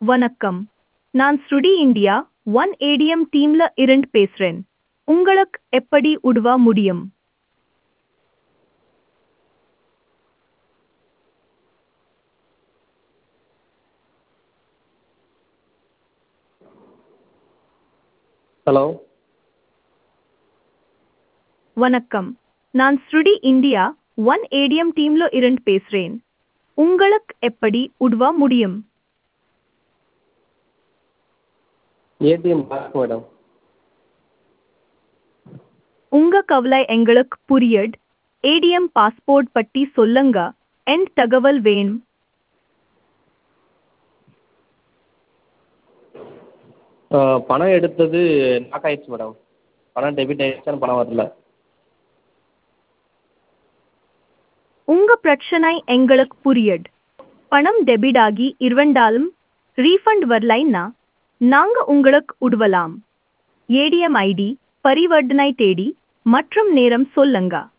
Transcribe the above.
வணக்கம் நான் ஸ்ருடி இந்தியா ஒன் ஏடிஎம் டீம்ல இருந்து பேசுறேன் உங்களுக்கு எப்படி உதவ முடியும் ஹலோ வணக்கம் நான் ஸ்ருடி இந்தியா ஒன் ஏடிஎம் டீம்ல இருந்து பேசுறேன் உங்களுக்கு எப்படி உதவ முடியும் ஏடிஎம் பேங்க் மேடம் உங்க கவலை எங்களுக்கு புரியுது ஏடிஎம் பாஸ்போர்ட் பற்றி சொல்லுங்க என் தகவல் வேணும் பணம் எடுத்தது லாக் ஆயிடுச்சு மேடம் பணம் டெபிட் ஆயிடுச்சு ஆனால் பணம் வரல உங்க பிரச்சனை எங்களுக்கு புரியுது பணம் டெபிட் ஆகி இருந்தாலும் ரீஃபண்ட் வரலைன்னா நாங்க உங்களுக்கு உதவலாம் ஏடிஎம் ஐடி பரிவர்த்தனை தேதி மற்றும் நேரம் சொல்லுங்க